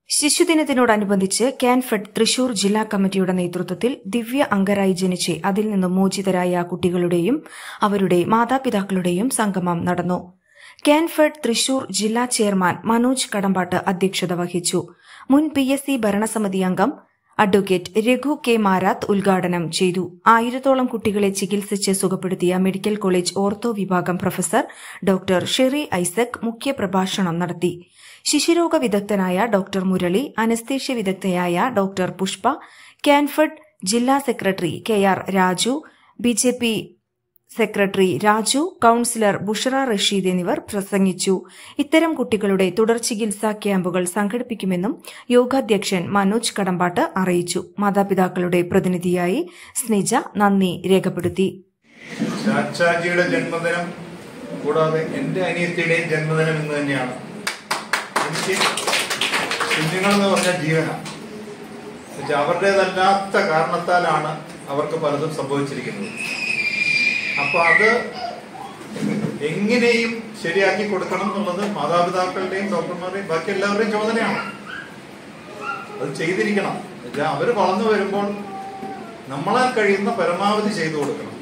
ശിശുദിനത്തിനോടനുബന്ധിച്ച് കാൻഫെഡ് തൃശൂർ ജില്ലാ കമ്മിറ്റിയുടെ നേതൃത്വത്തിൽ ദിവ്യ അംഗരായി ജനിച്ച് അതിൽ നിന്നും മോചിതരായ കുട്ടികളുടെയും അവരുടെ മാതാപിതാക്കളുടെയും സംഗമം നടന്നു കാൻഫെഡ് തൃശൂർ ജില്ലാ ചെയർമാൻ മനോജ് കടമ്പാട്ട് അധ്യക്ഷത വഹിച്ചു മുൻ പി എസ് സി ഭരണസമിതി അംഗം അഡ്വക്കേറ്റ് രഘു കെ മാരാത്ത് ഉദ്ഘാടനം ചെയ്തു ആയിരത്തോളം കുട്ടികളെ ചികിത്സിച്ച് സുഖപ്പെടുത്തിയ മെഡിക്കൽ കോളേജ് ഓർത്തോ വിഭാഗം പ്രൊഫസർ ഡോക്ടർ ഷെറി ഐസക് മുഖ്യപ്രഭാഷണം നടത്തി ശിശുരോഗ വിദഗ്ധനായ ഡോക്ടർ മുരളി അനസ്തേഷ്യ വിദഗ്ധയായ ഡോക്ടർ പുഷ്പ കാൻഫഡ് ജില്ലാ secretary K R Raju B J P secretary Raju councillor Bushra Rasheed എന്നിവർ പ്രസംഗിച്ചു ഇത്തരം കുട്ടികളുടെ തുടർ ചികിത്സാ ക്യാമ്പുകൾ സംഘടിപ്പിക്കുമെന്നും യോഗാധ്യക്ഷൻ മനോജ് കടമ്പാട്ട് അറിയിച്ചു മാതാപിതാക്കളുടെ പ്രതിനിധിയായി സ്നിജ നന്ദി രേഖപ്പെടുത്തി ചാച്ചാജിയുടെ ജന്മദിനം കൂടാതെ എന്റെ അനിയത്തിയുടെയും ജന്മദിനം ഇന്ന് തന്നെയാണ് എനിക്ക് കുഞ്ഞുങ്ങളെന്ന് പറഞ്ഞ ജീവനാണ് എന്നുവെച്ചാൽ അവരുടേതല്ലാത്ത കാരണത്താലാണ് അവർക്ക് പലതും സംഭവിച്ചിരിക്കുന്നത് അപ്പൊ അത് എങ്ങനെയും ശരിയാക്കി കൊടുക്കണം എന്നുള്ളത് മാതാപിതാക്കളുടെയും ഡോക്ടർമാരുടെയും ബാക്കി എല്ലാവരുടെയും ചുമതലയാണ് അത് ചെയ്തിരിക്കണം എന്നുവെച്ചാൽ അവര് വളർന്നു വരുമ്പോൾ നമ്മളാൽ കഴിയുന്ന പരമാവധി ചെയ്തു കൊടുക്കണം